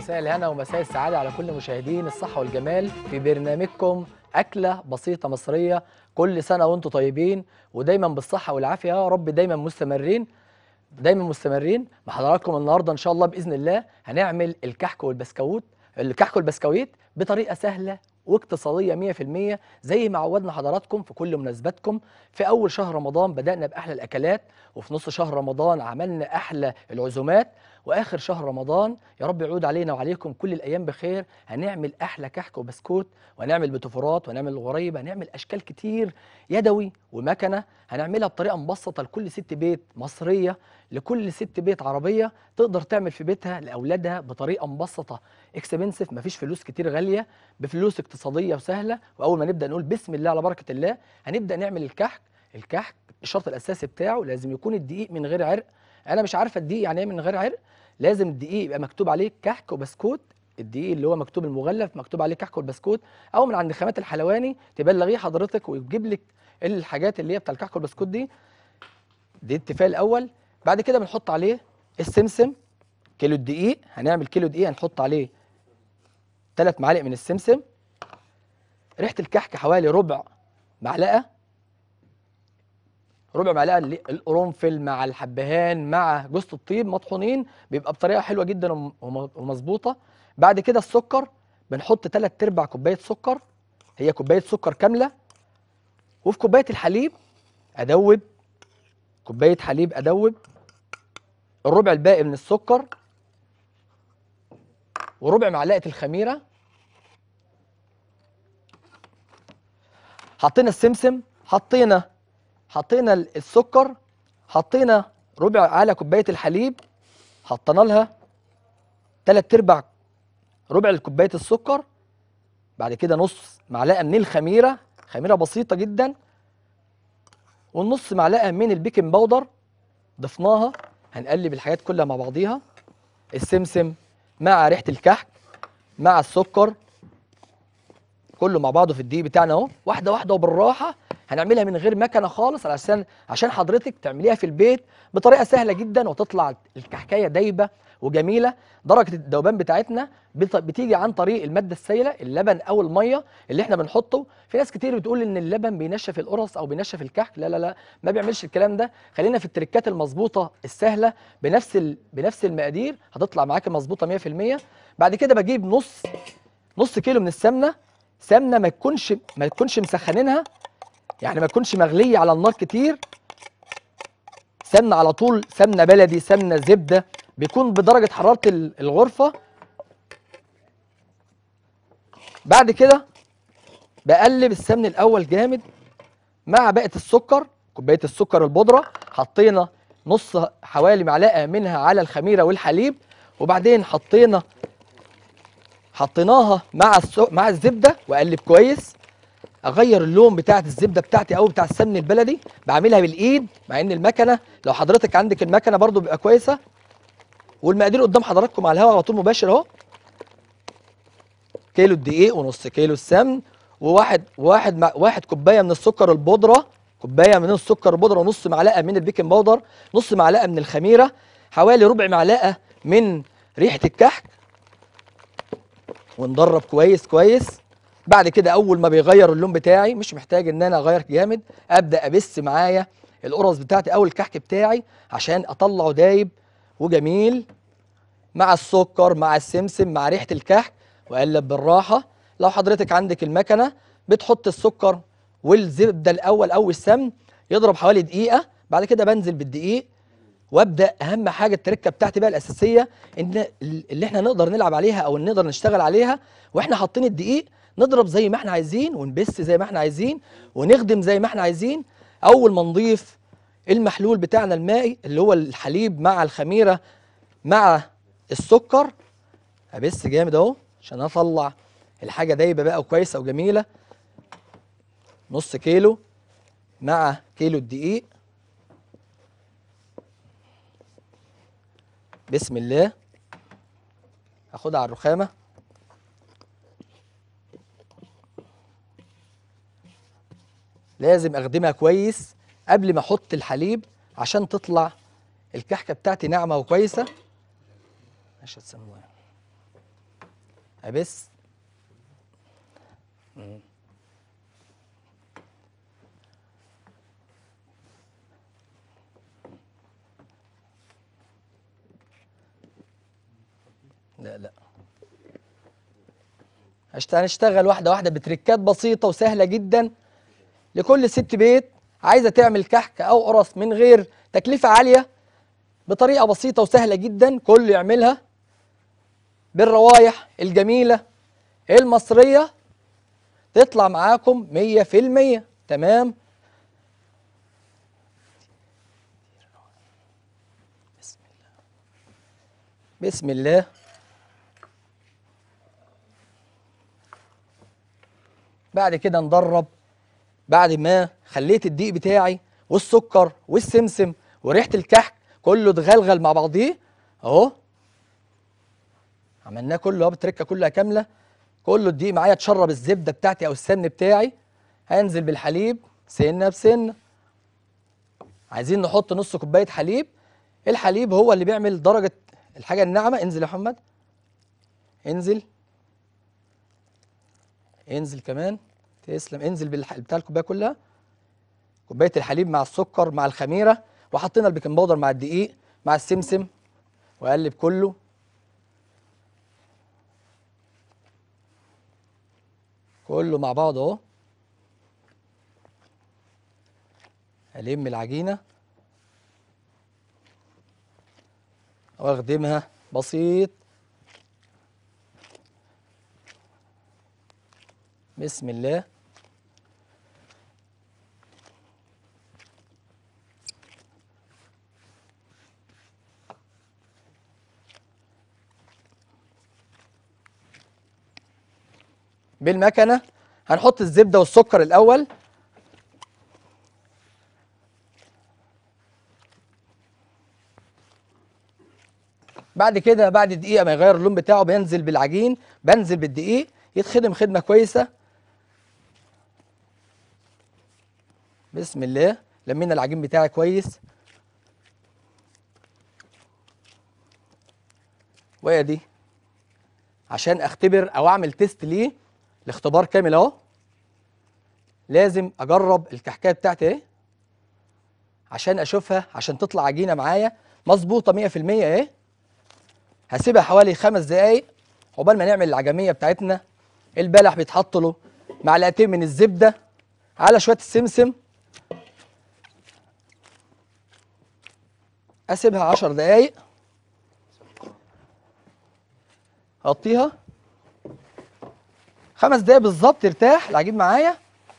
مساء الهنا ومساء السعادة على كل مشاهدين الصحة والجمال في برنامجكم أكلة بسيطة مصرية كل سنة وانتم طيبين ودايما بالصحة والعافية يا رب دايما مستمرين دايما مستمرين مع حضراتكم النهارده ان شاء الله باذن الله هنعمل الكحك والبسكوت الكحك والبسكويت بطريقه سهله واقتصاديه 100% زي ما عودنا حضراتكم في كل مناسباتكم في اول شهر رمضان بدانا باحلى الاكلات وفي نص شهر رمضان عملنا احلى العزومات واخر شهر رمضان يا رب يعود علينا وعليكم كل الايام بخير هنعمل احلى كحك وبسكوت وهنعمل بتفورات وهنعمل غريبه هنعمل اشكال كتير يدوي ومكنه هنعملها بطريقه مبسطه لكل ست بيت مصريه لكل ست بيت عربيه تقدر تعمل في بيتها لاولادها بطريقه مبسطه اكسبنسيف مفيش فلوس كتير غاليه بفلوس اقتصاديه وسهله واول ما نبدا نقول بسم الله على بركه الله هنبدا نعمل الكحك الكحك الشرط الاساسي بتاعه لازم يكون الدقيق من غير عرق انا مش عارفه الدقيق يعني ايه من غير عرق لازم الدقيق يبقى مكتوب عليه كحك وبسكوت الدقيق اللي هو مكتوب المغلف مكتوب عليه كحك والبسكوت او من عند خامات الحلواني تبلغيه حضرتك ويجيب لك الحاجات اللي هي بتاع الكحك والبسكوت دي دي اتفاق الاول بعد كده بنحط عليه السمسم كيلو الدقيق هنعمل كيلو دقيق هنحط عليه ثلاث معالق من السمسم ريحه الكحك حوالي ربع معلقه ربع معلقه اللي- القرنفل مع الحبهان مع جوز الطيب مطحونين بيبقى بطريقه حلوه جدا وم- وم- ومظبوطه بعد كده السكر بنحط ثلاث ارباع كوبايه سكر هي كوبايه سكر كامله وفي كوبايه الحليب ادوب كوبايه حليب ادوب الربع الباقي من السكر وربع معلقه الخميره حطينا السمسم حطينا حطينا ال- السكر حطينا ربع على كوبايه الحليب حطينا لها تلات ارباع ربع كوبايه السكر بعد كده نص معلقه من الخميره خميره بسيطه جدا والنص معلقه من البيكنج باودر ضفناها هنقلب الحاجات كلها مع بعضيها السمسم مع ريحه الكحك مع السكر كله مع بعضه في الدقيق بتاعنا اهو واحده واحده وبالراحه هنعملها من غير مكنه خالص علشان عشان حضرتك تعمليها في البيت بطريقه سهله جدا وتطلع الكحكايه دايبه وجميله درجه الذوبان بتاعتنا بت- بتيجي عن طريق الماده السائله اللبن او الميه اللي احنا بنحطه في ناس كتير بتقول ان اللبن بينشف القرص او بينشف الكحك لا لا لا ما بيعملش الكلام ده خلينا في التركات المظبوطه السهله بنفس ال... بنفس المقادير هتطلع معاك مظبوطه 100% بعد كده بجيب نص نص كيلو من السمنه سمنه ما تكونش ما تكونش مسخنينها يعني ما تكونش مغليه على النار كتير سمنه على طول سمنه بلدي سمنه زبده بيكون بدرجه حراره ال- الغرفه بعد كده بقلب السمن الاول جامد مع باقه السكر كوبايه السكر البودره حطينا نص حوالي معلقه منها على الخميره والحليب وبعدين حطينا حطيناها مع السو... مع الزبده واقلب كويس اغير اللون بتاعت الزبده بتاعتي او بتاع السمن البلدي بعملها بالايد مع ان المكنه لو حضرتك عندك المكنه برضو بيبقى كويسه والمقادير قدام حضراتكم على الهواء على طول مباشر اهو كيلو الدقيق ونص كيلو السمن وواحد واحد مع واحد كوبايه من السكر البودره كوبايه من السكر البودره ونص معلقه من البيكنج باودر نص معلقه من الخميره حوالي ربع معلقه من ريحه الكحك وندرب كويس كويس بعد كده اول ما بيغير اللون بتاعي مش محتاج ان انا اغير جامد ابدا ابس معايا القرص بتاعتي او الكحك بتاعي عشان اطلعه دايب وجميل مع السكر مع السمسم مع ريحه الكحك واقلب بالراحه لو حضرتك عندك المكنه بتحط السكر والزبده الاول او السمن يضرب حوالي دقيقه بعد كده بنزل بالدقيق وابدا اهم حاجه التركه بتاعتي بقى الاساسيه ان اللي احنا نقدر نلعب عليها او نقدر نشتغل عليها واحنا حاطين الدقيق نضرب زي ما احنا عايزين ونبس زي ما احنا عايزين ونخدم زي ما احنا عايزين اول ما نضيف المحلول بتاعنا المائي اللي هو الحليب مع الخميره مع السكر ابس جامد اهو عشان اطلع الحاجه دايبه بقى وكويسه وجميله نص كيلو مع كيلو الدقيق بسم الله هاخدها على الرخامه لازم اخدمها كويس قبل ما احط الحليب عشان تطلع الكحكه بتاعتي ناعمه وكويسه ماشي تسموها ابس مم. لا لا هشت- هنشتغل واحدة واحدة بتركات بسيطة وسهلة جدا لكل ست بيت عايزة تعمل كحك أو قرص من غير تكلفة عالية بطريقة بسيطة وسهلة جدا كله يعملها بالروايح الجميلة المصرية تطلع معاكم مية في المية تمام بسم الله بسم الله بعد كده ندرب بعد ما خليت الدقيق بتاعي والسكر والسمسم وريحه الكحك كله اتغلغل مع بعضيه اهو عملناه كله اهو بالتركه كلها كامله كله الدقيق معايا اتشرب الزبده بتاعتي او السمن بتاعي هنزل بالحليب سنه بسنه عايزين نحط نص كوبايه حليب الحليب هو اللي بيعمل درجه الحاجه الناعمه انزل يا محمد انزل انزل كمان تسلم انزل بالح... بتاع الكوبايه كلها كوبايه الحليب مع السكر مع الخميره وحطينا البيكنج باودر مع الدقيق مع السمسم واقلب كله كله مع بعض اهو الم العجينه واخدمها بسيط بسم الله بالمكنه هنحط الزبده والسكر الاول بعد كده بعد دقيقه ما يغير اللون بتاعه بينزل بالعجين بنزل بالدقيق يتخدم خدمه كويسه بسم الله لمينا العجين بتاعي كويس وادي عشان اختبر او اعمل تيست ليه الاختبار كامل اهو لازم اجرب الكحكايه بتاعتي اهي عشان اشوفها عشان تطلع عجينه معايا مظبوطه 100% اهي هسيبها حوالي خمس دقايق عقبال ما نعمل العجميه بتاعتنا البلح بيتحط له معلقتين من الزبده على شويه السمسم اسيبها عشر دقايق اغطيها خمس دقايق بالظبط ترتاح العجين معايا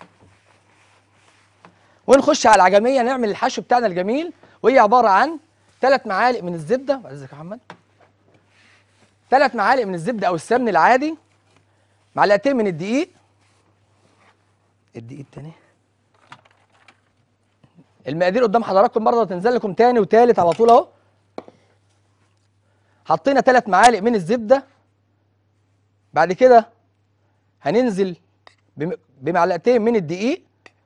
ونخش على العجميه نعمل الحشو بتاعنا الجميل وهي عباره عن ثلاث معالق من الزبده بعد اذنك يا محمد ثلاث معالق من الزبده او السمن العادي معلقتين من الدقيق الدقيق التاني المقادير قدام حضراتكم برضه تنزل لكم تاني وتالت على طول اهو حطينا ثلاث معالق من الزبده بعد كده هننزل بم- بمعلقتين من الدقيق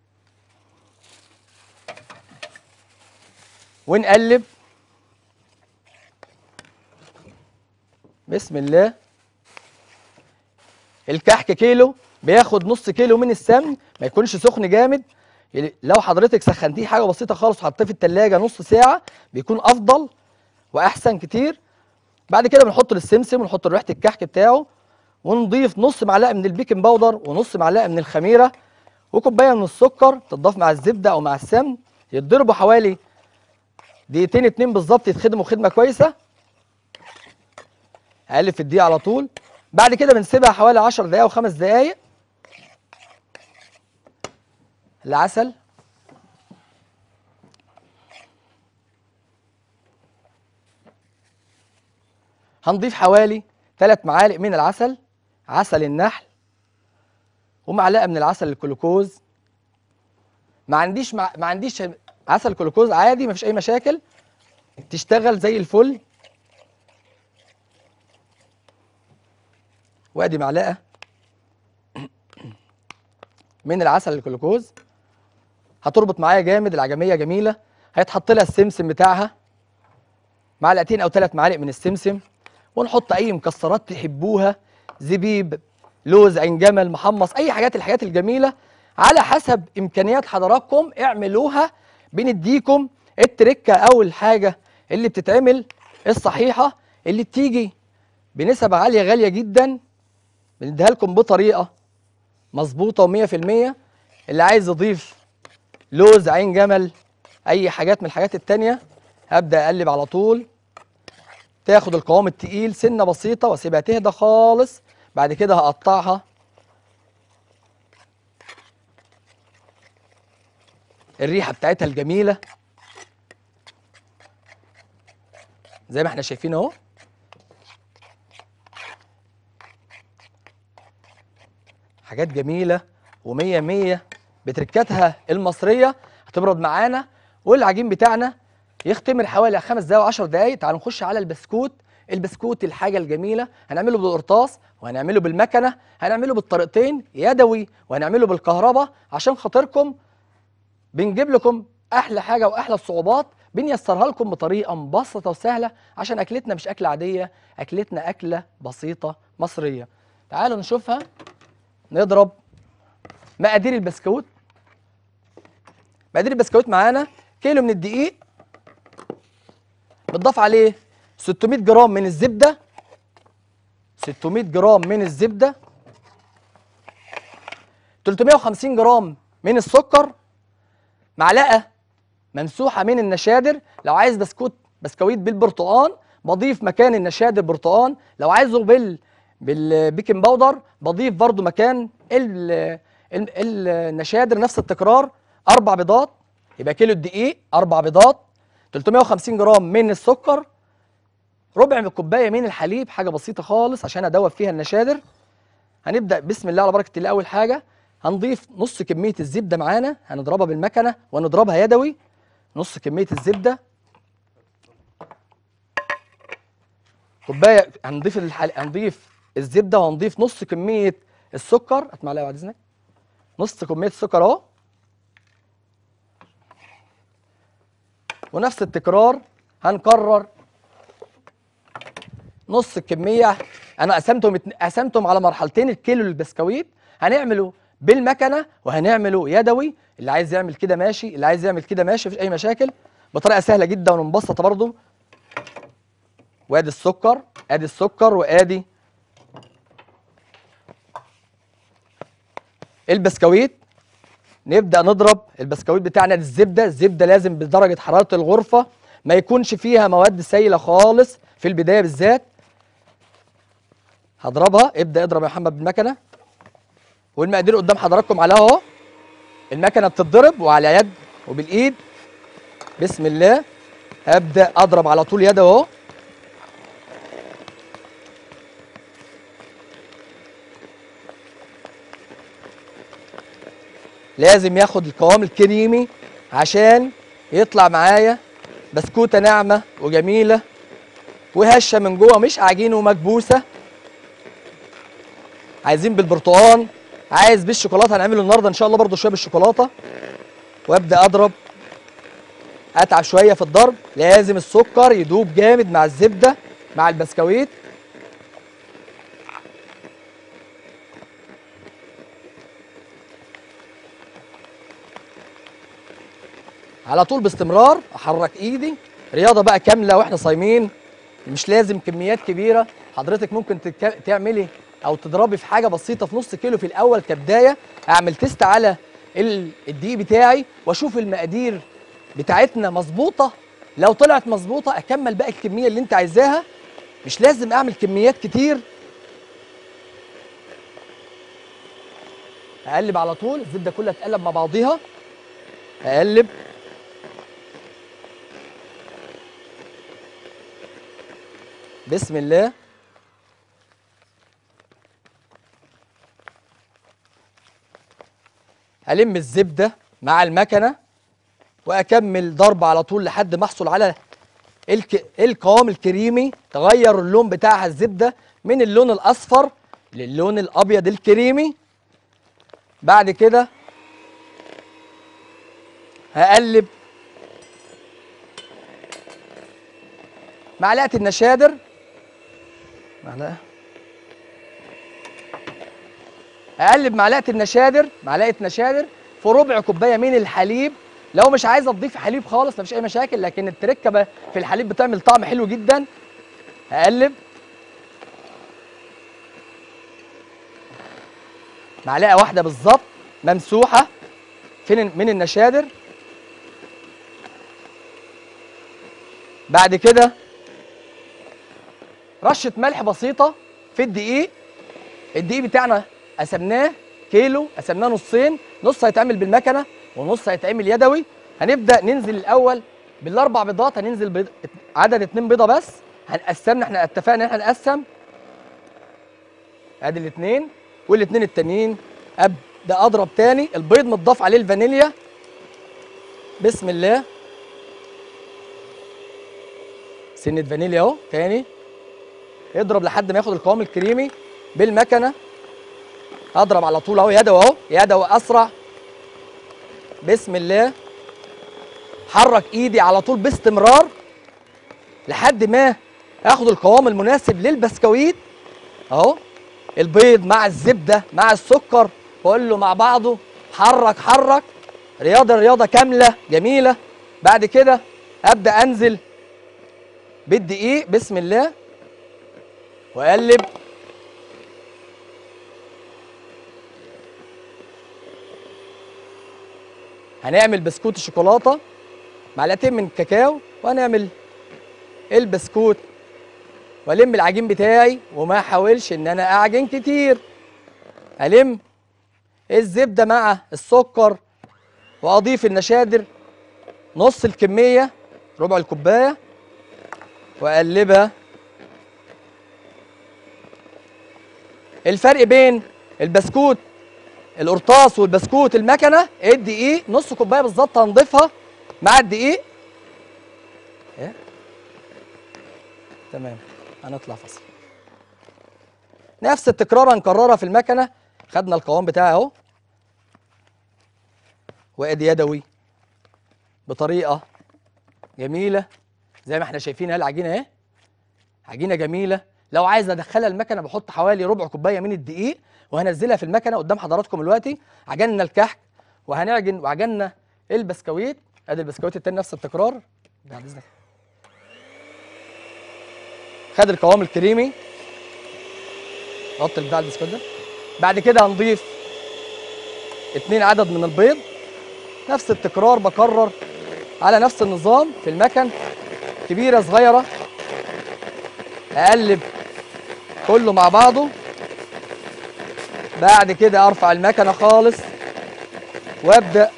ونقلب بسم الله الكحك كيلو بياخد نص كيلو من السمن ما يكونش سخن جامد يعني لو حضرتك سخنتيه حاجه بسيطه خالص وحطيه في التلاجة نص ساعه بيكون افضل واحسن كتير بعد كده بنحط السمسم ونحط ريحه الكحك بتاعه ونضيف نص معلقه من البيكنج باودر ونص معلقه من الخميره وكوبايه من السكر تضاف مع الزبده او مع السمن يتضربوا حوالي دقيقتين اتنين بالظبط يتخدموا خدمه كويسه اقلب في الدقيق على طول بعد كده بنسيبها حوالي 10 دقايق او خمس دقايق العسل هنضيف حوالي ثلاث معالق من العسل عسل النحل ومعلقه من العسل الجلوكوز ما عنديش مع... ما عنديش عسل جلوكوز عادي ما فيش اي مشاكل تشتغل زي الفل وادي معلقه من العسل الجلوكوز هتربط معايا جامد العجميه جميله هيتحط لها السمسم بتاعها معلقتين او ثلاث معالق من السمسم ونحط اي مكسرات تحبوها زبيب لوز عين جمل محمص اي حاجات الحاجات الجميله على حسب امكانيات حضراتكم اعملوها بنديكم التركه او الحاجه اللي بتتعمل الصحيحه اللي بتيجي بنسب عاليه غاليه جدا بنديها لكم بطريقه مظبوطه و100% اللي عايز يضيف لوز عين جمل اي حاجات من الحاجات التانية هبدا اقلب على طول تاخد القوام التقيل سنه بسيطه واسيبها تهدى خالص بعد كده هقطعها الريحه بتاعتها الجميله زي ما احنا شايفين اهو حاجات جميله ومية مية بتركاتها المصريه هتبرد معانا والعجين بتاعنا يختمر حوالي خمس دقايق وعشر دقايق تعالوا نخش على البسكوت البسكوت الحاجه الجميله هنعمله بالقرطاس وهنعمله بالمكنه هنعمله بالطريقتين يدوي وهنعمله بالكهرباء عشان خاطركم بنجيب لكم احلى حاجه واحلى الصعوبات بنيسرها لكم بطريقه مبسطه وسهله عشان اكلتنا مش اكله عاديه اكلتنا اكله بسيطه مصريه تعالوا نشوفها نضرب مقادير البسكوت مقادير البسكوت معانا كيلو من الدقيق بتضاف عليه 600 جرام من الزبده 600 جرام من الزبده 350 جرام من السكر معلقه ممسوحه من النشادر لو عايز بسكوت بسكويت بالبرتقال بضيف مكان النشادر برتقال لو عايزه بال بالبيكنج باودر بضيف برضو مكان ال... ال... النشادر نفس التكرار اربع بيضات يبقى كيلو الدقيق اربع بيضات 350 جرام من السكر ربع من كوبايه من الحليب حاجه بسيطه خالص عشان ادوب فيها النشادر هنبدا بسم الله على بركه الله اول حاجه هنضيف نص كميه الزبده معانا هنضربها بالمكنه ونضربها يدوي نص كميه الزبده كوبايه هنضيف الحل... هنضيف الزبده وهنضيف نص كميه السكر هات معلقه بعد اذنك نص كميه السكر اهو ونفس التكرار هنكرر نص الكميه انا قسمتهم قسمتهم على مرحلتين الكيلو البسكويت هنعمله بالمكنه وهنعمله يدوي اللي عايز يعمل كده ماشي اللي عايز يعمل كده ماشي مفيش اي مشاكل بطريقه سهله جدا ومبسطه برضو وادي السكر ادي السكر وادي البسكويت نبدا نضرب البسكويت بتاعنا الزبده الزبده لازم بدرجه حراره الغرفه ما يكونش فيها مواد سائله خالص في البدايه بالذات هضربها ابدا اضرب يا محمد بالمكنه والمقادير قدام حضراتكم عليها اهو المكنه بتتضرب وعلى يد وبالايد بسم الله هبدا اضرب على طول يد اهو لازم ياخد القوام الكريمي عشان يطلع معايا بسكوته ناعمه وجميله وهشه من جوه مش عجين ومكبوسه عايزين بالبرتقال عايز بالشوكولاته هنعمله النهارده ان شاء الله برضو شويه بالشوكولاته وابدا اضرب اتعب شويه في الضرب لازم السكر يدوب جامد مع الزبده مع البسكويت على طول باستمرار احرك ايدي رياضه بقى كامله واحنا صايمين مش لازم كميات كبيره حضرتك ممكن تك... تعملي او تضربي في حاجه بسيطه في نص كيلو في الاول كبدايه اعمل تيست على ال- الدقيق بتاعي واشوف المقادير بتاعتنا مظبوطه لو طلعت مظبوطه اكمل بقى الكميه اللي انت عايزاها مش لازم اعمل كميات كتير اقلب على طول الزبده كلها تقلب مع بعضيها اقلب بسم الله الم الزبده مع المكنه واكمل ضرب على طول لحد ما احصل على الك... القوام الكريمي تغير اللون بتاعها الزبده من اللون الاصفر للون الابيض الكريمي بعد كده هقلب معلقه النشادر معلقه اقلب معلقه النشادر معلقه نشادر في ربع كوبايه من الحليب لو مش عايزه تضيفي حليب خالص مفيش اي مشاكل لكن التركه ب- في الحليب بتعمل طعم حلو جدا اقلب معلقه واحده بالظبط ممسوحه فين من النشادر بعد كده رشه ملح بسيطه في الدقيق الدقيق بتاعنا قسمناه كيلو قسمناه نصين نص هيتعمل بالمكنه ونص هيتعمل يدوي هنبدا ننزل الاول بالاربع بيضات هننزل بيض... عدد اتنين بيضه بس هنقسمنا احنا اتفقنا ان احنا نقسم ادي الاتنين والاتنين التانيين ابدا اضرب تاني البيض متضاف عليه الفانيليا بسم الله سنه فانيليا اهو تاني اضرب لحد ما ياخد القوام الكريمي بالمكنه اضرب على طول اهو يدوي اهو يدوي اسرع بسم الله حرك ايدي على طول باستمرار لحد ما اخد القوام المناسب للبسكويت اهو البيض مع الزبده مع السكر كله مع بعضه حرك حرك رياضه رياضه كامله جميله بعد كده ابدا انزل بالدقيق بسم الله واقلب هنعمل بسكوت الشوكولاته معلقتين من الكاكاو وهنعمل البسكوت والم العجين بتاعي وما احاولش ان انا اعجن كتير الم الزبده مع السكر واضيف النشادر نص الكميه ربع الكوبايه واقلبها الفرق بين البسكوت القرطاس والبسكوت المكنه الدقيق نص كوبايه بالظبط هنضيفها مع الدقيق ايه تمام هنطلع فاصل نفس التكرار هنكررها في المكنه خدنا القوام بتاعي اهو وادي يدوي بطريقه جميله زي ما احنا شايفين اهي العجينه اهي عجينه جميله لو عايز ادخلها المكنه بحط حوالي ربع كوبايه من الدقيق وهنزلها في المكنه قدام حضراتكم دلوقتي عجننا الكحك وهنعجن وعجننا البسكويت ادي البسكويت التاني نفس التكرار بعد اذنك خد القوام الكريمي غطي بتاع البسكوت ده بعد كده هنضيف اتنين عدد من البيض نفس التكرار بكرر على نفس النظام في المكن كبيره صغيره اقلب كله مع بعضه بعد كده ارفع المكنه خالص وابدا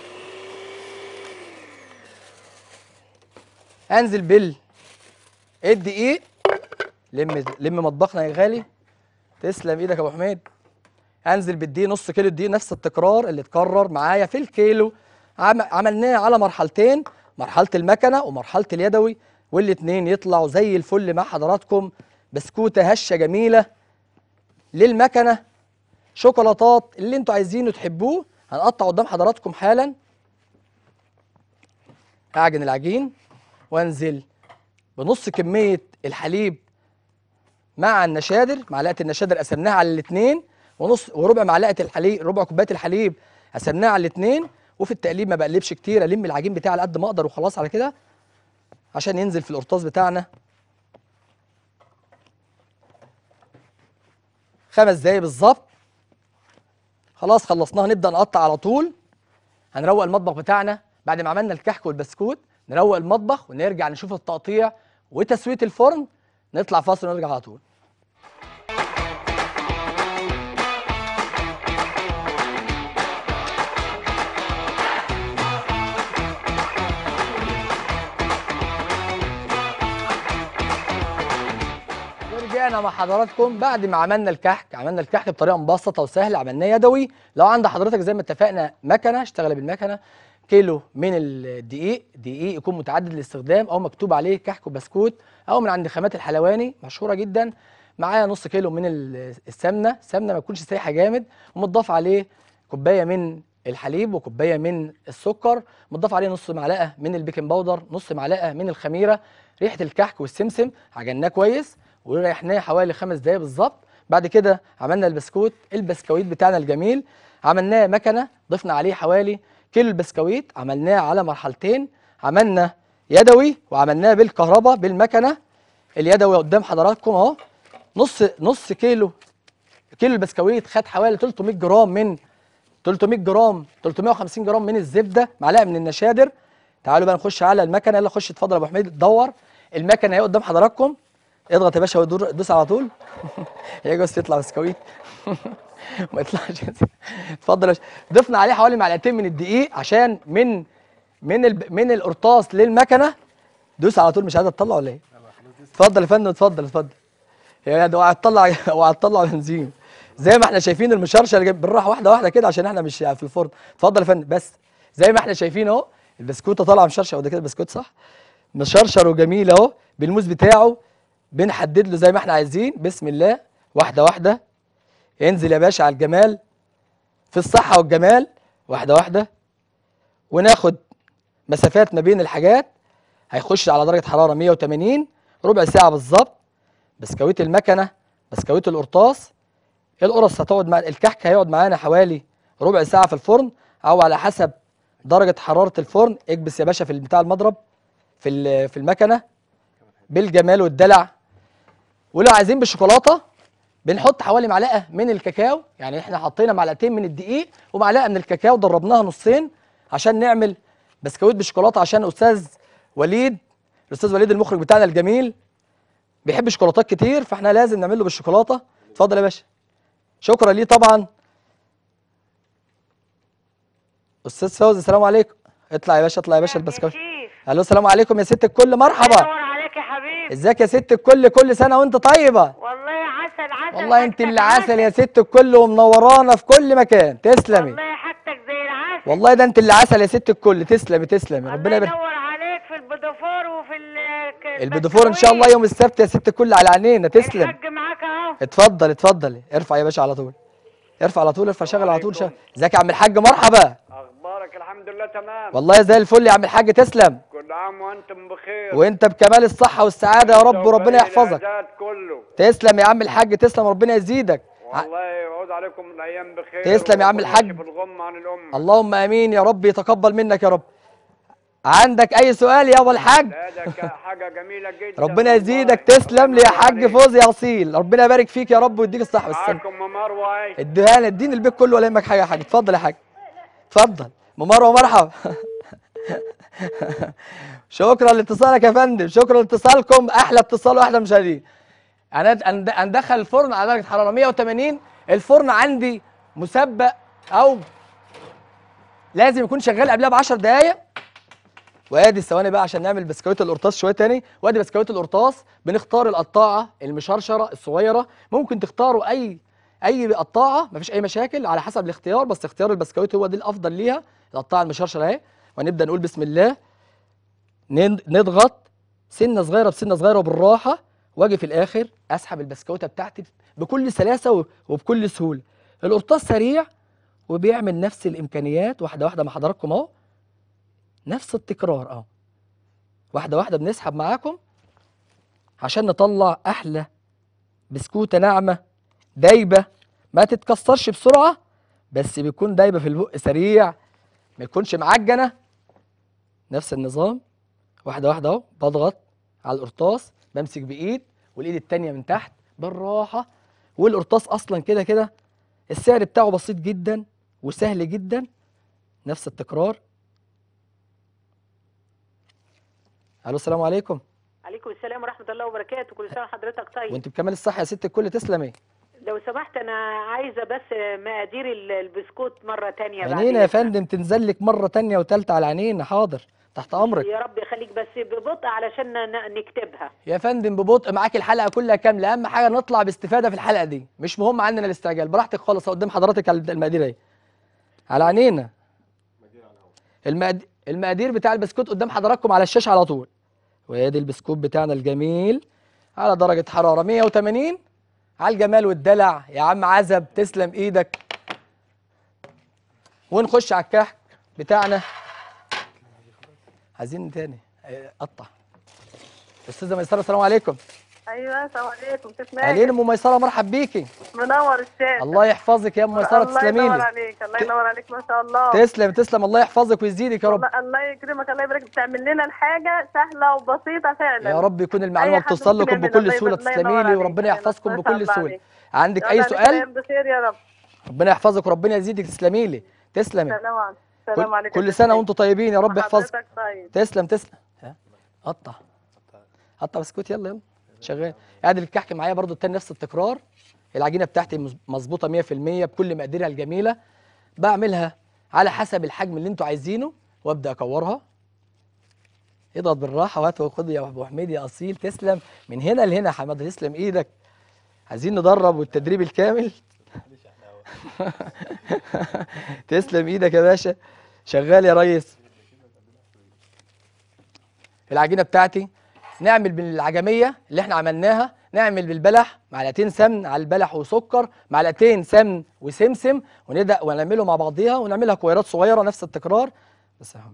انزل بال الدقيق لم لم مطبخنا يا غالي تسلم ايدك يا ابو حميد انزل بالدقيق نص كيلو دقيق نفس التكرار اللي اتكرر معايا في الكيلو عم عملناه على مرحلتين مرحله المكنه ومرحله اليدوي والاتنين يطلعوا زي الفل مع حضراتكم بسكوته هشه جميله للمكنه شوكولاتات اللي انتوا عايزينه تحبوه هنقطع قدام حضراتكم حالا اعجن العجين وانزل بنص كميه الحليب مع النشادر معلقه النشادر قسمناها على الاثنين ونص وربع معلقه الحليب ربع كوبايه الحليب قسمناها على الاثنين وفي التقليب ما بقلبش كتير الم العجين بتاعي على قد ما اقدر وخلاص على كده عشان ينزل في القرطاس بتاعنا خمس دقايق بالظبط خلاص خلصناها نبدا نقطع على طول هنروق المطبخ بتاعنا بعد ما عملنا الكحك والبسكوت نروق المطبخ ونرجع نشوف التقطيع وتسويه الفرن نطلع فاصل ونرجع على طول ورجعنا مع حضراتكم بعد ما عملنا الكحك عملنا الكحك بطريقه مبسطه وسهله عملناه يدوي لو عند حضرتك زي ما اتفقنا مكنه اشتغل بالمكنه كيلو من الدقيق دقيق يكون متعدد الاستخدام او مكتوب عليه كحك وبسكوت او من عند خامات الحلواني مشهوره جدا معايا نص كيلو من ال- السمنه سمنه ما تكونش سايحه جامد ومتضاف عليه كوبايه من الحليب وكوبايه من السكر متضاف عليه نص معلقه من البيكنج باودر نص معلقه من الخميره ريحه الكحك والسمسم عجناه كويس وريحناه حوالي خمس دقايق بالظبط بعد كده عملنا البسكوت البسكويت بتاعنا الجميل عملناه مكنه ضفنا عليه حوالي كيلو البسكويت عملناه على مرحلتين عملنا يدوي وعملناه بالكهرباء بالمكنه اليدوي قدام حضراتكم اهو نص نص كيلو كيلو البسكويت خد حوالي 300 جرام من 300 جرام 350 جرام من الزبده معلقه من النشادر تعالوا بقى نخش على المكنه يلا خش اتفضل يا ابو حميد دور المكنه اهي قدام حضراتكم اضغط يا باشا ودور دوس على طول يا جوز يطلع بسكويت ما يطلعش اتفضل يا باشا ضفنا عليه حوالي معلقتين من الدقيق عشان من من الب... من القرطاس للمكنه دوس على طول مش عايز تطلع ولا ايه؟ اتفضل يا فندم اتفضل اتفضل يا ده اوعى تطلع اوعى تطلع بنزين زي ما احنا شايفين المشرشر اللي جايب- بالراحه واحده واحده كده عشان احنا مش في الفرن اتفضل يا فندم بس زي ما احنا شايفين اهو البسكوته طالعه مشرشر وده كده بسكوت صح مشرشر وجميل اهو بالموز بتاعه بنحدد له زي ما احنا عايزين بسم الله واحده واحده انزل يا باشا على الجمال في الصحه والجمال واحده واحده وناخد مسافات ما بين الحاجات هيخش على درجه حراره 180 ربع ساعه بالظبط بسكويت المكنه بسكويت القرطاس القرص هتقعد مع الكحك هيقعد معانا حوالي ربع ساعه في الفرن او على حسب درجه حراره الفرن اكبس يا باشا في بتاع المضرب في ال- في المكنه بالجمال والدلع ولو عايزين بالشوكولاته بنحط حوالي معلقه من الكاكاو يعني احنا حطينا معلقتين من الدقيق ومعلقه من الكاكاو ضربناها نصين عشان نعمل بسكويت بالشوكولاته عشان استاذ وليد الاستاذ وليد المخرج بتاعنا الجميل بيحب شوكولاتات كتير فاحنا لازم نعمل له بالشوكولاته اتفضل يا باشا شكرا ليه طبعا استاذ فوزي السلام عليكم اطلع يا باشا اطلع يا باشا البسكويت شيف الو السلام عليكم يا ست الكل مرحبا ادور عليك يا حبيبي ازيك يا ست الكل كل سنه وانت طيبه والله عسل عسل والله انت حاجتك اللي عسل يا ست الكل ومنورانا في كل مكان تسلمي والله حاجتك زي العسل والله ده انت اللي عسل يا ست الكل تسلمي تسلمي ربنا الله يبارك يدور عليك في البدفور وفي ال- ك- البدفور ان شاء الله يوم السبت يا ست الكل على عينينا تسلم الحاج معاك اهو اتفضل اتفضل ارفع يا باشا على طول ارفع على طول ارفع شغل على طول شغل ازيك يا عم الحاج مرحبا اخبارك الحمد لله تمام والله زي الفل يا عم الحاج تسلم كل عام وانتم بخير وانت بكمال الصحه والسعاده يا رب وربنا وباقي يحفظك العزات كله تسلم يا عم الحاج تسلم ربنا يزيدك ع- والله يعود عليكم الايام بخير تسلم يا عم وربنا الحاج. يكشف الغم عن الامه اللهم امين يا رب يتقبل منك يا رب عندك اي سؤال يا ابو الحاج لا ده ك- حاجه جميله جدا ربنا يزيدك والله. تسلم لي يا الله حاج عليك. فوزي يا اصيل ربنا يبارك فيك يا رب ويديك الصحه والسلامه معاكم مروه اهي. اديها اديني البيت كله ولا يهمك حاجه يا حاج اتفضل يا حاج اتفضل مروه مرحبا شكرا لاتصالك يا فندم شكرا لاتصالكم احلى اتصال واحلى مشاهدين انا أند- هندخل الفرن على درجه حراره 180 الفرن عندي مسبق او لازم يكون شغال قبلها ب 10 دقائق وادي الثواني بقى عشان نعمل بسكويت القرطاس شويه تاني وادي بسكويت القرطاس بنختار القطاعه المشرشره الصغيره ممكن تختاروا اي اي قطاعه مفيش اي مشاكل على حسب الاختيار بس اختيار البسكويت هو دي الافضل ليها القطاعه المشرشره اهي وهنبدا نقول بسم الله ن- نضغط سنه صغيره بسنه صغيره وبالراحه واجي في الاخر اسحب البسكوته بتاعتي بكل سلاسه و- وبكل سهوله القرطاس سريع وبيعمل نفس الامكانيات واحده واحده مع حضراتكم اهو نفس التكرار اهو واحده واحده بنسحب معاكم عشان نطلع احلى بسكوته ناعمه دايبه ما تتكسرش بسرعه بس بيكون دايبه في البق سريع ما يكونش معجنه نفس النظام واحده واحده اهو بضغط على القرطاس بمسك بايد والايد التانيه من تحت بالراحه والقرطاس اصلا كده كده السعر بتاعه بسيط جدا وسهل جدا نفس التكرار الو السلام عليكم عليكم السلام ورحمه الله وبركاته كل سنه وحضرتك طيب وانت بكمال الصحه يا ست الكل تسلمي لو سمحت انا عايزه بس مقادير ال- البسكوت مره تانية بعد عينينا يا إذنك. فندم تنزل لك مره تانية وتالتة على عينينا حاضر تحت امرك يا رب يخليك بس ببطء علشان ن- نكتبها يا فندم ببطء معاك الحلقه كلها كامله اهم حاجه نطلع باستفاده في الحلقه دي مش مهم عندنا الاستعجال براحتك خالص قدام حضرتك على المقادير اهي على عينينا المقاد- المقادير بتاع البسكوت قدام حضراتكم على الشاشه على طول وادي البسكوت بتاعنا الجميل على درجه حراره 180 على الجمال والدلع يا عم عزب تسلم ايدك ونخش على الكحك بتاعنا عايزين تاني اه، قطع استاذه ميسره السلام عليكم ايوه السلام عليكم كيف اهلين ام ميسره مرحب بيكي منور الشام الله يحفظك يا ام ميسره الله تسلمي ينور لي عليك الله ينور عليك ما شاء الله تسلم تسلم الله يحفظك ويزيدك يا رب الله, الله يكرمك الله يبارك بتعمل لنا الحاجه سهله وبسيطه فعلا يا رب يكون المعلومه أي حد بتوصل ممكن لكم يعملها. بكل الله سهوله يبارك- الله تسلمي ينور لي عليك. وربنا الله يحفظكم ما شاء بكل الله سهوله عليك. عندك يلا اي عليك سؤال الأيام بخير يا رب ربنا يحفظك وربنا يزيدك تسلمي لي تسلمي سلام عليكم سلام كل, عليكم كل سنه وانتم طيبين يا رب يحفظك حضرتك طيب تسلم تسلم ها قطع قطع بسكوت يلا يلا شغال قاعد الكحك معايا برضو التاني نفس التكرار العجينه بتاعتي مز- مظبوطه 100% بكل مقاديرها الجميله بعملها على حسب الحجم اللي انتوا عايزينه وابدا اكورها اضغط بالراحه وهات وخد يا ابو حميد يا اصيل تسلم من هنا لهنا يا حماده تسلم ايدك عايزين ندرب والتدريب الكامل تسلم ايدك يا باشا شغال يا ريس العجينه بتاعتي نعمل بالعجميه اللي احنا عملناها نعمل بالبلح معلقتين سمن على البلح وسكر معلقتين سمن وسمسم ونبدا ونعمله مع بعضيها ونعملها كويرات صغيره نفس التكرار بس يا محمد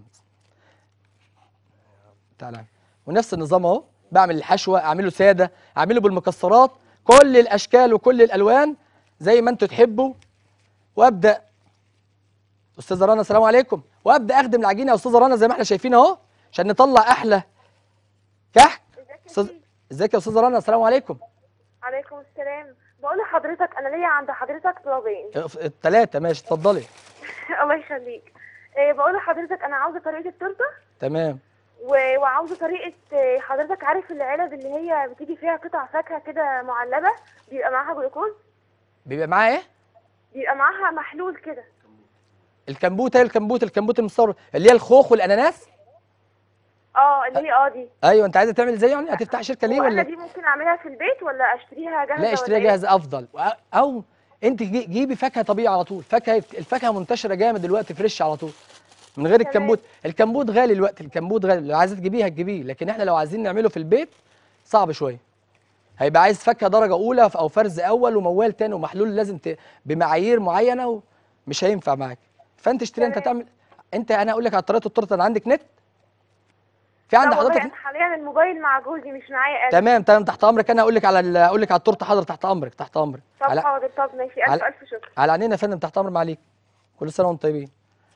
تعالى ونفس النظام اهو بعمل الحشوه اعمله ساده اعمله بالمكسرات كل الاشكال وكل الالوان زي ما انتوا تحبوا وابدا استاذه رنا السلام عليكم وابدا اخدم العجينه يا استاذه رنا زي ما احنا شايفين اهو عشان نطلع احلى كحك استاذ ازيك يا استاذه رنا السلام عليكم عليكم السلام بقول لحضرتك انا ليا عند حضرتك طلبين الثلاثه ماشي اتفضلي الله يخليك إيه بقول لحضرتك انا عاوزه طريقه التورته تمام و- وعاوزه طريقه إيه، حضرتك عارف العلب اللي هي بتيجي فيها قطع فاكهه كده معلبه بيبقى معاها جلوكوز بيبقى معاه ايه بيبقى معاها محلول كده الكمبوت هي الكمبوت الكمبوت المستورد اللي هي الخوخ والاناناس اه اللي هي اه دي ايوه انت عايزه تعمل زي يعني هتفتح شركه ليه وانا ولا دي ممكن اعملها في البيت ولا اشتريها جاهزه لا ولا اشتريها إيه؟ جاهزه افضل وأ- او انت جي- جيبي فاكهه طبيعي على طول فاكهه الفاكهه منتشره جامد دلوقتي فريش على طول من غير تمام. الكمبوت الكمبوت غالي الوقت الكمبوت غالي لو عايزه تجيبيه هتجيبيه لكن احنا لو عايزين نعمله في البيت صعب شويه هيبقى عايز فاكهه درجه اولى او فرز اول وموال تاني ومحلول لازم ت... بمعايير معينه ومش هينفع معاك فانت اشتري انت تمام. تعمل انت انا اقول لك على طريقه التورته انا عندك نت في لا عند والله حضرتك انا حاليا الموبايل مع جوزي مش معايا قد تمام تمام تحت امرك انا اقول لك على ال- اقول لك على التورته حاضر تحت امرك تحت امرك طب على حاضر طب ماشي الف على- الف شكر على عينينا يا فندم تحت امر معاليك كل سنه وانتم طيبين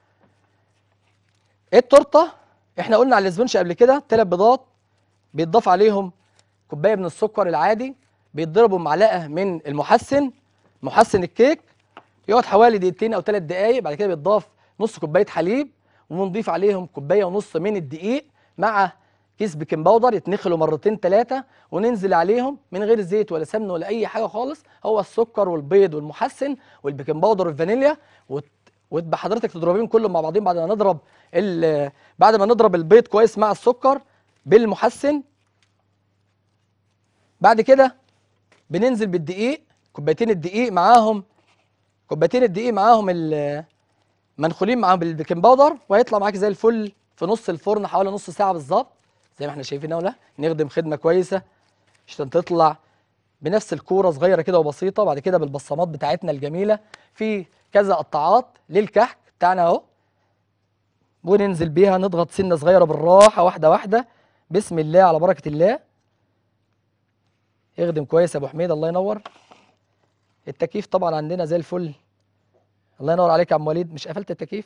ايه التورته احنا قلنا على الاسبونش قبل كده ثلاث بيضات بيتضاف عليهم كوبايه من السكر العادي بيتضربوا معلقه من المحسن محسن الكيك يقعد حوالي دقيقتين او ثلاث دقائق بعد كده بيتضاف نص كوبايه حليب ونضيف عليهم كوبايه ونص من الدقيق مع كيس بيكنج باودر يتنخلوا مرتين ثلاثه وننزل عليهم من غير زيت ولا سمن ولا اي حاجه خالص هو السكر والبيض والمحسن والبيكنج باودر والفانيليا وت- وتبقى حضرتك تضربيهم كلهم مع بعضهم بعد ما نضرب ال- بعد ما نضرب البيض كويس مع السكر بالمحسن بعد كده بننزل بالدقيق كوبايتين الدقيق معاهم كوبايتين الدقيق معاهم ال- منخولين معاهم بالبيكنج باودر وهيطلع معاك زي الفل في نص الفرن حوالي نص ساعه بالظبط زي ما احنا شايفين اهو نخدم خدمه كويسه عشان تطلع بنفس الكوره صغيره كده وبسيطه بعد كده بالبصمات بتاعتنا الجميله في كذا قطاعات للكحك بتاعنا اهو وننزل بيها نضغط سنه صغيره بالراحه واحده واحده بسم الله على بركه الله اخدم كويس يا ابو حميد الله ينور التكييف طبعا عندنا زي الفل الله ينور عليك يا عم وليد مش قفلت التكييف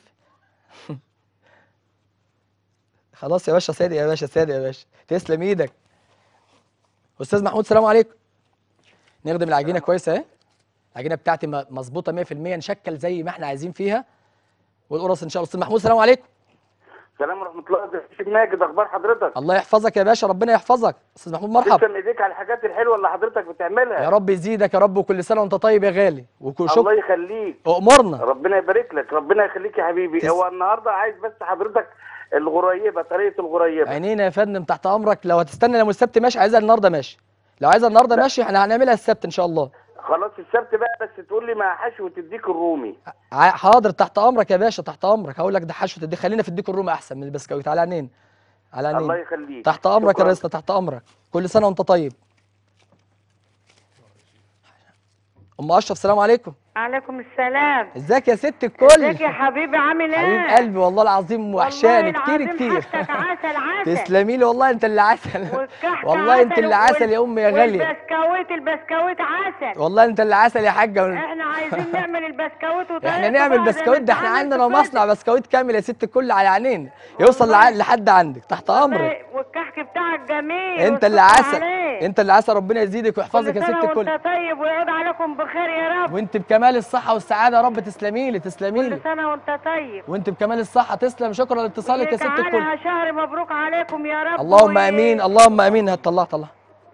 خلاص يا باشا صادق يا باشا صادق يا باشا تسلم ايدك استاذ محمود سلام عليكم نخدم العجينه كويس اهي العجينه بتاعتي م- مظبوطه 100% نشكل زي ما احنا عايزين فيها والقرص ان شاء الله استاذ محمود سلام عليكم السلام ورحمه الله ازيك ماجد اخبار حضرتك الله يحفظك يا باشا ربنا يحفظك استاذ محمود مرحبا تسلم ايديك على الحاجات الحلوه اللي حضرتك بتعملها يا رب يزيدك يا رب وكل سنه وانت طيب يا غالي وكل الله شكر يخليك امورنا ربنا يبارك لك ربنا يخليك يا حبيبي تس- هو النهارده عايز بس حضرتك الغريبه طريقه الغريبه عينينا يا فندم تحت امرك لو هتستنى لو السبت ماشي عايزها النهارده ماشي لو عايزها النهارده ماشي احنا هنعملها السبت ان شاء الله خلاص السبت بقى بس تقول لي مع حشو تديك الرومي ع- حاضر تحت امرك يا باشا تحت امرك هقول لك ده حشو تدي خلينا في الديك الرومي احسن من البسكويت على عينين على الله عينين يخليك تحت امرك يا شكراً. ريس تحت امرك كل سنه وانت طيب ام اشرف السلام عليكم عليكم السلام ازيك يا ست ازيك الكل يا حبيبي عامل ايه حبيب قلبي والله العظيم وحشاني والله كتير العظيم كتير حاجتك عسل عسل تسلمي لي والله انت اللي عسل والكحك والله انت عسل اللي عسل يا امي يا غاليه والبسكويت البسكويت عسل والله انت اللي عسل يا حاجه احنا عايزين نعمل البسكويت وطريقته احنا نعمل بقى زي ما بسكويت انت ده احنا عامل عندنا كده. مصنع بسكويت كامل يا ست الكل على عينينا يوصل لع- لحد عندك تحت امرك والكحك بتاعك جميل انت اللي والسكر عسل عليه. انت اللي عسل ربنا يزيدك ويحفظك كل يا ست سنة الكل وانت طيب ويعود عليكم بخير يا رب وانت بكمال الصحه والسعاده يا رب تسلمي لي تسلمي كل لي سنة وانت طيب وانت بكمال الصحه تسلم شكرا لاتصالك يا ست الكل تعالى شهر مبروك عليكم يا رب اللهم و- امين اللهم امين هتطلع طلع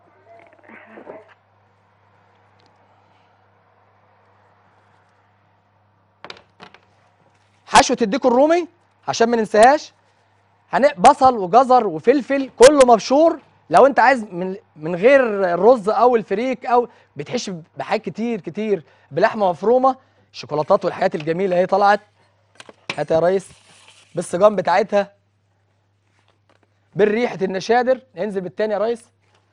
حشوه الديك الرومي عشان ما ننساهاش هن... بصل وجزر وفلفل كله مبشور لو انت عايز من من غير الرز او الفريك او بتحش بحاجات كتير كتير بلحمه مفرومه الشوكولاتات والحاجات الجميله اهي طلعت هات يا ريس بالسجان بتاعتها بالريحه النشادر ننزل بالتاني يا ريس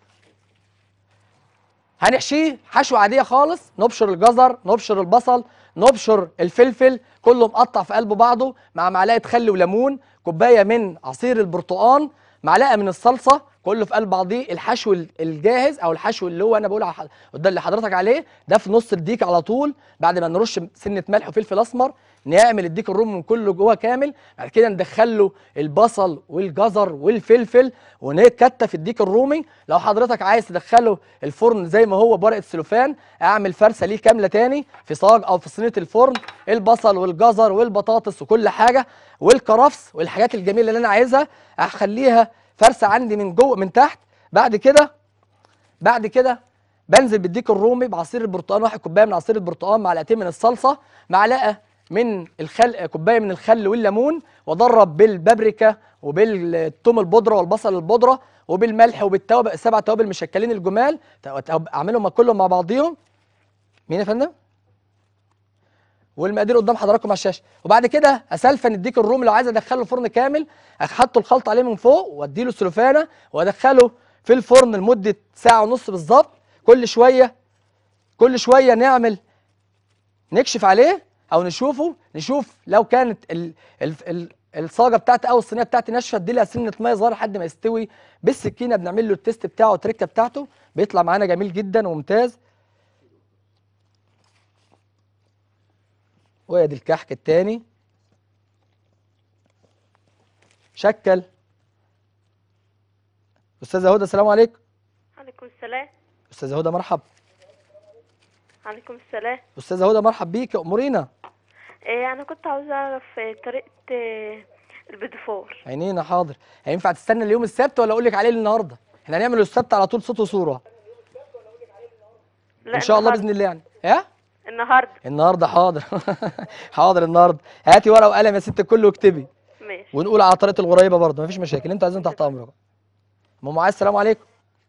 هنحشيه حشوه عاديه خالص نبشر الجزر نبشر البصل نبشر الفلفل كله مقطع في قلب بعضه مع معلقه خل وليمون كوبايه من عصير البرتقال معلقه من الصلصه كله في قلب بعضيه الحشو ال- الجاهز او الحشو اللي هو انا بقول على ح- ده اللي حضرتك عليه ده في نص الديك على طول بعد ما نرش سنه ملح وفلفل اسمر نعمل الديك الرومي من كله جوه كامل بعد كده ندخل له البصل والجزر والفلفل ونكتف الديك الرومي لو حضرتك عايز تدخله الفرن زي ما هو بورقه سلوفان اعمل فرسه ليه كامله تاني في صاج او في صينيه الفرن البصل والجزر والبطاطس وكل حاجه والكرفس والحاجات الجميله اللي انا عايزها اخليها فرسه عندي من جوه من تحت بعد كده بعد كده بنزل بالديك الرومي بعصير البرتقال واحد كوبايه من عصير البرتقال معلقتين من الصلصه معلقه من الخل كوبايه من الخل والليمون واضرب بالبابريكا وبالثوم البودره والبصل البودره وبالملح وبالتوابل السبع توابل مشكلين الجمال تو- اعملهم كلهم مع بعضيهم مين يا فندم والمقادير قدام حضراتكم على الشاشه وبعد كده اسلفن الديك الرومي لو عايز ادخله الفرن كامل احط الخلط عليه من فوق واديله سلوفانه وادخله في الفرن لمده ساعه ونص بالظبط كل شويه كل شويه نعمل نكشف عليه او نشوفه نشوف لو كانت ال ال ال الصاجه بتاعتي او الصينيه بتاعتي ناشفه ادي لها سنه ميه صغيره لحد ما يستوي بالسكينه بنعمل له التيست بتاعه والتركه بتاعته بيطلع معانا جميل جدا وممتاز وادي الكحك التاني شكل استاذه هدى السلام عليكم عليكم السلام استاذه هدى مرحب عليكم السلام استاذه هدى مرحب بيك امورينا إيه انا كنت عاوزه اعرف إيه، طريقه إيه، البيدفور عينينا حاضر هينفع تستنى اليوم السبت ولا اقول لك عليه النهارده احنا هنعمل السبت على طول صوت وصوره لا ان شاء الله النهاردة. باذن الله يعني ها النهارده النهارده حاضر حاضر النهارده هاتي ورقه وقلم يا ست الكل واكتبي ماشي ونقول على طريقه الغريبه برضه مفيش مشاكل انتوا عايزين تحت امرك ام معاذ السلام عليكم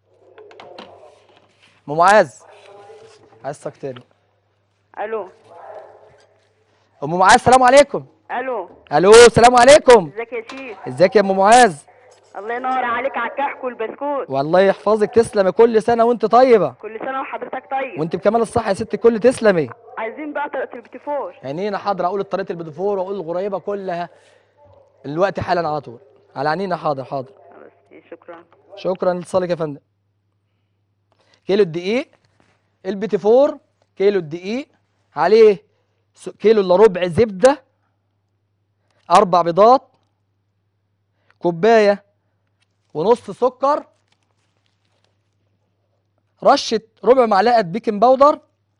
ام معاذ عايز صك تاني الو ام معاذ السلام عليكم الو الو السلام عليكم ازيك يا شيخ ازيك يا ام معاذ الله ينور عليك على الكحك والبسكوت والله يحفظك تسلمي كل سنه وانت طيبه كل سنه وحضرتك طيب وانت بكمال الصحه يا ست الكل تسلمي عايزين بقى طريقه البيتيفور عينينا حاضر اقول طريقه البدفور واقول الغريبه كلها الوقت حالا على طول على عينينا حاضر حاضر خلاص شكرا شكرا لاتصالك يا فندم كيلو الدقيق البيتي فور كيلو الدقيق عليه س- كيلو الا ربع زبده اربع بيضات كوبايه ونص سكر رشه ربع معلقه بيكنج باودر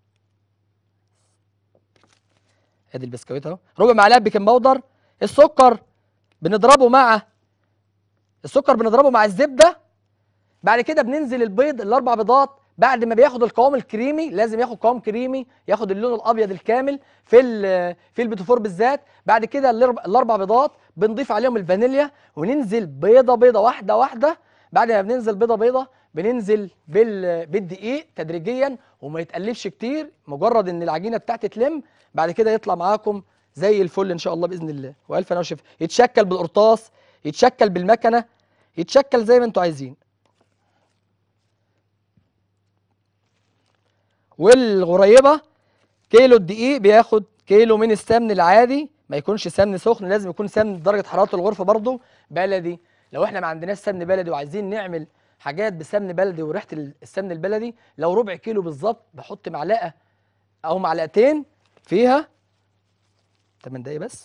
ادي البسكويت اهو ربع معلقه بيكنج باودر السكر بنضربه مع السكر بنضربه مع الزبده بعد كده بننزل البيض الاربع بيضات بعد ما بياخد القوام الكريمي لازم ياخد قوام كريمي ياخد اللون الابيض الكامل في ال- في البيتفور بالذات بعد كده الاربع الاربع بيضات بنضيف عليهم الفانيليا وننزل بيضه بيضه واحده واحده بعد ما بننزل بيضه بيضه بننزل بال بالدقيق تدريجيا وما يتقلبش كتير مجرد ان العجينه بتاعتي تلم بعد كده يطلع معاكم زي الفل ان شاء الله باذن الله والف انا وشفا يتشكل بالقرطاس يتشكل بالمكنه يتشكل زي ما انتوا عايزين والغريبه كيلو الدقيق بياخد كيلو من السمن العادي ما يكونش سمن سخن لازم يكون سمن درجه حراره الغرفه برضو بلدي لو احنا ما عندناش سمن بلدي وعايزين نعمل حاجات بسمن بلدي وريحه ال- السمن البلدي لو ربع كيلو بالظبط بحط معلقه او معلقتين فيها 8 دقايق بس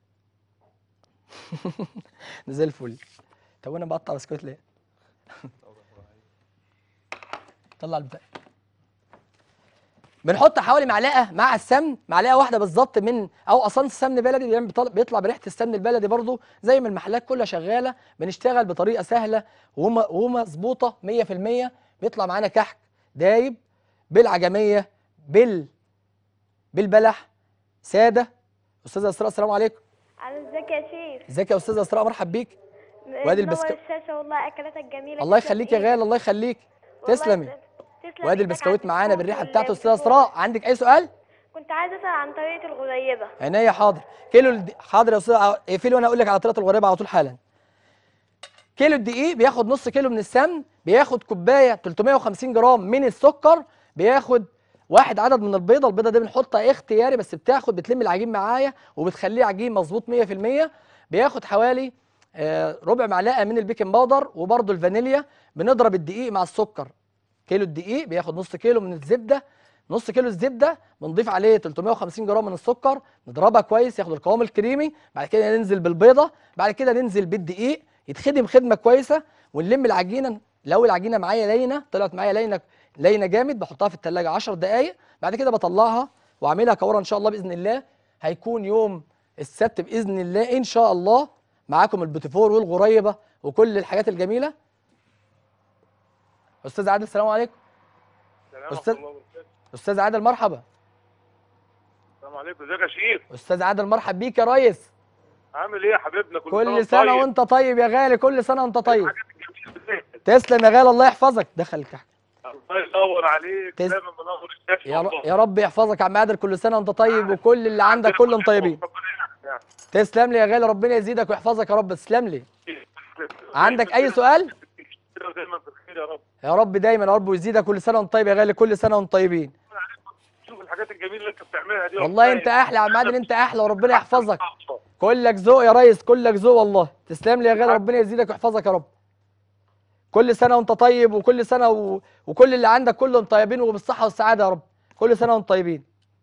ده زي الفل طب انا بقطع بسكوت ليه طلع البتاع بنحط حوالي معلقه مع السمن معلقه واحده بالظبط من او اصلا السمن بلدي بيعمل بيطلع- بيطلع بريحه السمن البلدي برضو زي ما المحلات كلها شغاله بنشتغل بطريقه سهله وم- ومظبوطه 100% بيطلع معانا كحك دايب بالعجميه بال بالبلح ساده استاذه اسراء السلام عليكم على ازيك يا شيف ازيك يا استاذه اسراء مرحب بيك وادي منور البسكو- الشاشه والله اكلاتك جميله الله تسلم يخليك يا إيدك. غالي الله يخليك والله تسلمي تسلم وادي إيدك البسكويت على معانا البسكوت بالريحه بتاعته والبسكوت. استاذه اسراء عندك اي سؤال كنت عايزه اسال عن طريقه الغريبه عينيا حاضر كيلو الد... حاضر يا استاذ اقفلي وانا اقول لك على طريقه الغريبه على طول حالا كيلو الدقيق بياخد نص كيلو من السمن بياخد كوبايه 350 جرام من السكر بياخد واحد عدد من البيضه البيضه دي بنحطها اختياري بس بتاخد بتلم العجين معايا وبتخليه عجين مظبوط 100% بياخد حوالي آه، ربع معلقه من البيكنج باودر وبرده الفانيليا بنضرب الدقيق مع السكر كيلو الدقيق بياخد نص كيلو من الزبده نص كيلو الزبده بنضيف عليه 350 جرام من السكر نضربها كويس ياخد القوام الكريمي بعد كده ننزل بالبيضه بعد كده ننزل بالدقيق يتخدم خدمه كويسه ونلم العجينه لو العجينه معايا لينه طلعت معايا لينه لينه جامد بحطها في الثلاجه 10 دقائق بعد كده بطلعها واعملها كوره ان شاء الله باذن الله هيكون يوم السبت باذن الله ان شاء الله معاكم البوتيفور والغريبه وكل الحاجات الجميله استاذ عادل السلام عليكم السلام أستاذ- ورحمة الله وبركاته. استاذ عادل مرحبا السلام عليكم ازيك يا شيخ استاذ عادل مرحب بيك يا ريس عامل ايه يا حبيبنا كل, كل سنه طيب. وانت طيب يا غالي كل سنه وانت طيب الحاجات الجميلة دي. تسلم يا غالي الله يحفظك دخل الكحك الله ينور عليك تس- دايما منور الشاشه يا, ر... والله. يا رب يحفظك يا عم عادل كل سنه وانت طيب وكل اللي عندك كلهم طيبين ربنا يعافيك. تسلم لي يا غالي ربنا يزيدك ويحفظك يا رب تسلم لي عندك اي سؤال دايما في الخير يا رب يا رب دايما يا رب ويزيدك كل سنه وانت طيب يا غالي كل سنه وانت طيبين شوف الحاجات الجميله اللي انت بتعملها دي والله انت احلى يا عم عادل انت احلى وربنا يحفظك كلك ذوق يا ريس كلك ذوق والله تسلم لي يا غالي ربنا يزيدك ويحفظك يا رب كل سنه وانت طيب وكل سنه و... وكل اللي عندك كلهم طيبين وبالصحه والسعاده يا رب كل سنه وانتم طيبين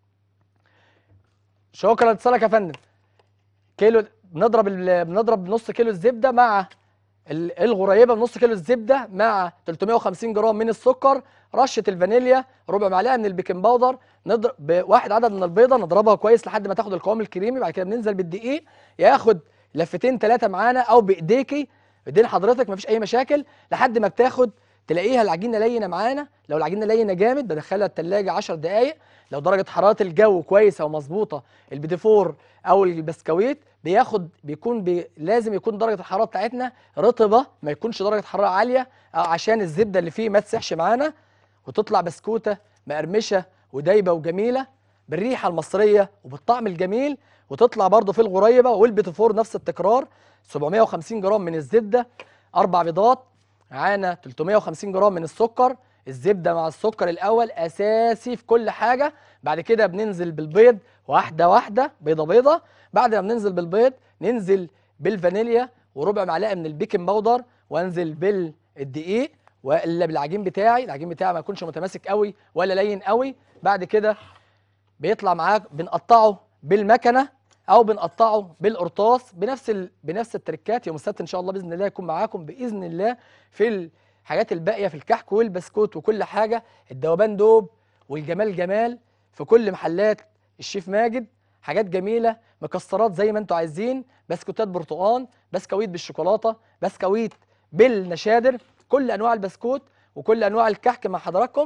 شكرا لاتصالك يا فندم كيلو بنضرب ال... بنضرب نص كيلو الزبده مع ال- الغريبه بنص كيلو الزبده مع 350 جرام من السكر رشه الفانيليا ربع معلقه من البيكنج باودر نضرب بواحد عدد من البيضه نضربها كويس لحد ما تاخد القوام الكريمي بعد كده بننزل بالدقيق ياخد لفتين ثلاثه معانا او بايديكي بايدين حضرتك مفيش اي مشاكل لحد ما بتاخد تلاقيها العجينه لينه معانا لو العجينه لينه جامد بدخلها التلاجة 10 دقائق لو درجه حراره الجو كويسه ومظبوطه البيديفور او البسكويت بياخد بيكون بي لازم يكون درجه الحراره بتاعتنا رطبه ما يكونش درجه حراره عاليه أو عشان الزبده اللي فيه ما تسحش معانا وتطلع بسكوته مقرمشه ودايبه وجميله بالريحه المصريه وبالطعم الجميل وتطلع برضه في الغريبه والبيتفور نفس التكرار 750 جرام من الزبده اربع بيضات معانا 350 جرام من السكر الزبده مع السكر الاول اساسي في كل حاجه بعد كده بننزل بالبيض واحده واحده بيضه بيضه بعد ما بننزل بالبيض ننزل بالفانيليا وربع معلقه من البيكنج باودر وانزل بالدقيق والا بالعجين بتاعي العجين بتاعي ما يكونش متماسك قوي ولا لين قوي بعد كده بيطلع معاك بنقطعه بالمكنه او بنقطعه بالقرطاس بنفس ال... بنفس التركات يوم السبت ان شاء الله باذن الله يكون معاكم باذن الله في الحاجات الباقيه في الكحك والبسكوت وكل حاجه الذوبان دوب والجمال جمال في كل محلات الشيف ماجد حاجات جميله مكسرات زي ما انتوا عايزين بسكوتات برتقان بسكويت بالشوكولاته بسكويت بالنشادر كل انواع البسكوت وكل انواع الكحك مع حضراتكم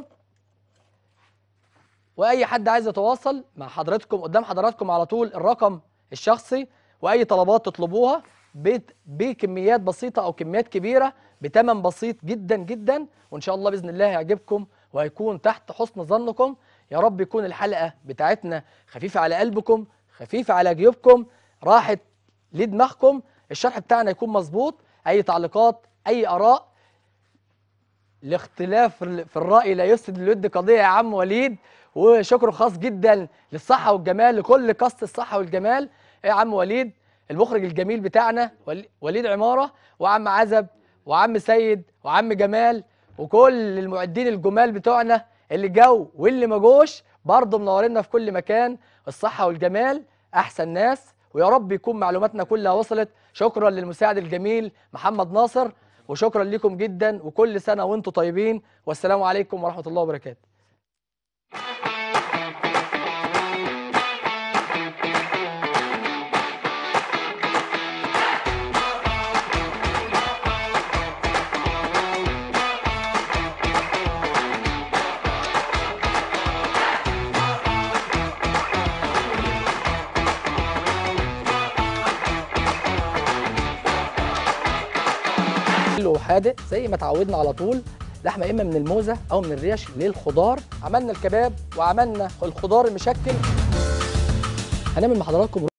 واي حد عايز يتواصل مع حضراتكم قدام حضراتكم على طول الرقم الشخصي واي طلبات تطلبوها بت- بكميات بسيطه او كميات كبيره بثمن بسيط جدا جدا وان شاء الله باذن الله هيعجبكم وهيكون تحت حسن ظنكم يا رب يكون الحلقه بتاعتنا خفيفه على قلبكم خفيفه على جيوبكم راحت لدماغكم الشرح بتاعنا يكون مظبوط اي تعليقات اي اراء الاختلاف في الرأي لا يفسد للود قضية يا عم وليد وشكر خاص جدا للصحه والجمال لكل كاست الصحه والجمال يا عم وليد المخرج الجميل بتاعنا ول- وليد عماره وعم عزب وعم سيد وعم جمال وكل المعدين الجمال بتوعنا اللي جو واللي ما جوش برضه منورينا في كل مكان الصحه والجمال احسن ناس ويا رب يكون معلوماتنا كلها وصلت شكرا للمساعد الجميل محمد ناصر وشكرا لكم جدا وكل سنه وانتم طيبين والسلام عليكم ورحمه الله وبركاته حلو وحادق زي ما اتعودنا على طول لحمه اما من الموزه او من الريش للخضار عملنا الكباب وعملنا الخضار المشكل هنعمل مع حضراتكم